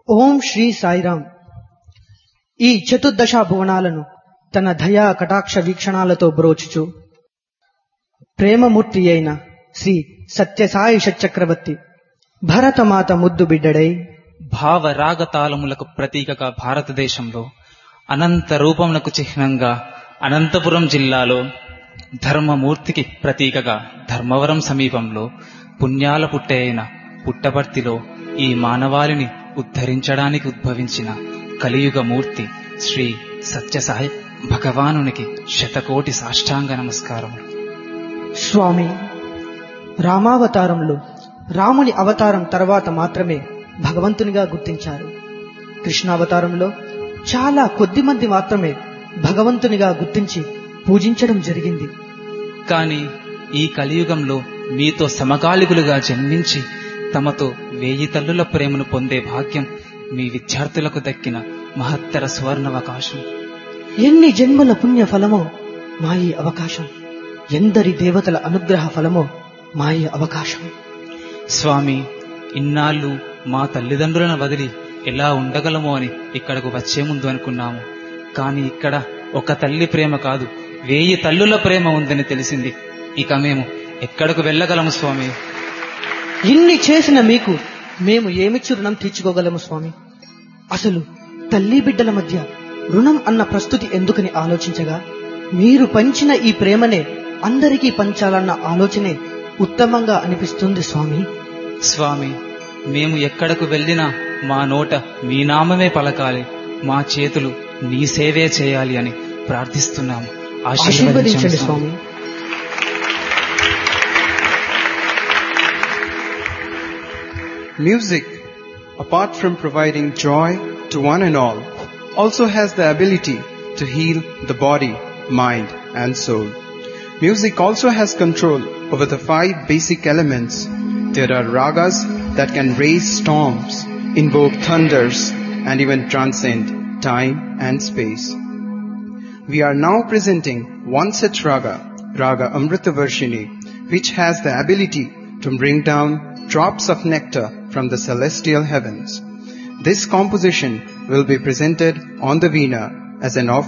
ఓం శ్రీ సాయిరాం ఈ చతుర్దశ భువనాలను తన దయా కటాక్ష వీక్షణాలతో బ్రోచుచు ప్రేమమూర్తి అయిన శ్రీ సత్యసాయి షట్చక్రవర్తి భరతమాత ముద్దు బిడ్డడై భావ రాగతాళములకు ప్రతీకగా భారతదేశంలో అనంత రూపమునకు చిహ్నంగా అనంతపురం జిల్లాలో ధర్మమూర్తికి ప్రతీకగా ధర్మవరం సమీపంలో పుణ్యాల పుట్టే అయిన పుట్టపర్తిలో ఈ మానవాళిని ఉద్ధరించడానికి ఉద్భవించిన కలియుగ మూర్తి శ్రీ సత్యసాయి భగవానునికి శతకోటి సాష్టాంగ నమస్కారములు స్వామి రామావతారంలో రాముని అవతారం తర్వాత మాత్రమే భగవంతునిగా గుర్తించారు కృష్ణావతారంలో చాలా కొద్ది మంది మాత్రమే భగవంతునిగా గుర్తించి పూజించడం జరిగింది కాని ఈ కలియుగంలో మీతో సమకాలికులుగా జన్మించి తమతో వేయి తల్లుల ప్రేమను పొందే భాగ్యం మీ విద్యార్థులకు దక్కిన మహత్తర సువర్ణవకాశం ఎన్ని జన్మల పుణ్య ఫలమో మా ఈ అవకాశం ఎందరి దేవతల అనుగ్రహ ఫలమో మా ఈ అవకాశం స్వామి ఇన్నాళ్ళు మా తల్లిదండ్రులను వదిలి ఎలా ఉండగలమో అని ఇక్కడకు వచ్చే ముందు అనుకున్నాము కాని ఇక్కడ ఒక తల్లి ప్రేమ కాదు వేయి తల్లుల ప్రేమ ఉందని తెలిసింది ఇక మేము ఎక్కడకు వెళ్ళగలము స్వామి ఇన్ని చేసిన మీకు మేము ఏమిచ్చి రుణం తీర్చుకోగలము స్వామి అసలు తల్లి బిడ్డల మధ్య రుణం అన్న ప్రస్తుతి ఎందుకని ఆలోచించగా మీరు పంచిన ఈ ప్రేమనే అందరికీ పంచాలన్న ఆలోచనే ఉత్తమంగా అనిపిస్తుంది స్వామి స్వామి మేము ఎక్కడకు వెళ్ళినా మా నోట మీ నామమే పలకాలి మా చేతులు నీ సేవే చేయాలి అని ప్రార్థిస్తున్నాము ఆశీర్వదించండి స్వామి Music, apart from providing joy to one and all, also has the ability to heal the body, mind and soul. Music also has control over the five basic elements. There are ragas that can raise storms, invoke thunders and even transcend time and space. We are now presenting one such raga, Raga Amrita Varshini, which has the ability to bring down drops of nectar from the celestial heavens. This composition will be presented on the veena as an offering